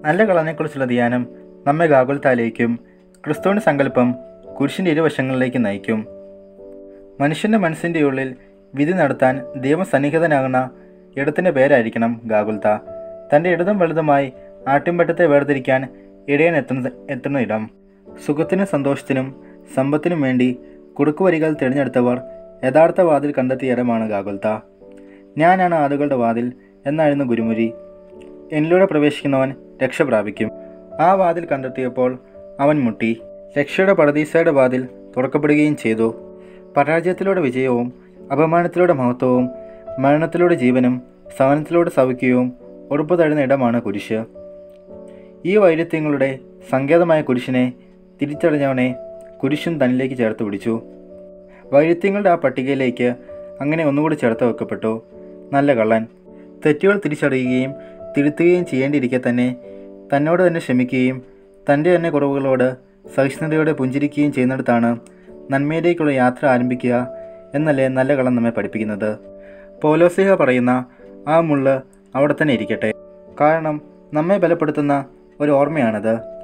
നല്ല കളനെക്കുറിച്ചുള്ള ധ്യാനം നമ്മെ ഗാകുൽത്താലേക്കും ക്രിസ്തുവിൻ്റെ സങ്കല്പം കുരിശിൻ്റെ ഇരുവശങ്ങളിലേക്ക് നയിക്കും മനുഷ്യൻ്റെ മനസ്സിൻ്റെ ഉള്ളിൽ വിധി നടത്താൻ ദൈവം സന്നിഹിതനാകുന്ന ഇടത്തിൻ്റെ പേരായിരിക്കണം ഗാകുൽത്ത തൻ്റെ ഇടതും വലുതുമായി ആട്ടിൻപറ്റത്തെ വേർതിരിക്കാൻ ഇടയൻ എത്തുന്ന എത്തുന്ന ഇടം സുഖത്തിനും സന്തോഷത്തിനും സമ്പത്തിനും വേണ്ടി കുറുക്കുവരികൾ തിരഞ്ഞെടുത്തവർ യഥാർത്ഥ വാതിൽ കണ്ടെത്തിയ ഇടമാണ് ഗാകുൽത്ത ഞാനാണ് ആടുകളുടെ വാതിൽ എന്നായിരുന്നു ഗുരുമുരി എന്നിലൂടെ പ്രവേശിക്കുന്നവൻ രക്ഷ പ്രാപിക്കും ആ വാതിൽ കണ്ടെത്തിയപ്പോൾ അവൻ മുട്ടി രക്ഷയുടെ പടദീസയുടെ വാതിൽ തുറക്കപ്പെടുകയും ചെയ്തു പരാജയത്തിലൂടെ വിജയവും അപമാനത്തിലൂടെ മഹത്വവും മരണത്തിലൂടെ ജീവനും സഹനത്തിലൂടെ സൗഖ്യവും ഉറപ്പു തഴുന്ന ഇടമാണ് കുരിശ് ഈ വൈരുദ്ധ്യങ്ങളുടെ സങ്കേതമായ കുരിശിനെ തിരിച്ചറിഞ്ഞവനെ കുരിശും തന്നിലേക്ക് ചേർത്ത് പിടിച്ചു വൈരുദ്ധ്യങ്ങളുടെ ആ പട്ടികയിലേക്ക് അങ്ങനെ ഒന്നുകൂടി ചേർത്ത് വെക്കപ്പെട്ടു നല്ല കള്ളൻ തെറ്റുകൾ തിരിച്ചറിയുകയും തിരുത്തുകയും ചെയ്യേണ്ടിയിരിക്കെ തന്നെ തന്നോട് തന്നെ ക്ഷമിക്കുകയും തൻ്റെ തന്നെ കുറവുകളോട് സഹിഷ്ണുതയോടെ പുഞ്ചിരിക്കുകയും ചെയ്യുന്നിടത്താണ് നന്മയിലേക്കുള്ള യാത്ര ആരംഭിക്കുക എന്നല്ലേ നല്ല കള്ളം നമ്മെ പഠിപ്പിക്കുന്നത് പോലോസിഹ പറയുന്ന ആ മുള്ള് അവിടെ തന്നെ ഇരിക്കട്ടെ കാരണം നമ്മെ ബലപ്പെടുത്തുന്ന ഒരു ഓർമ്മയാണത്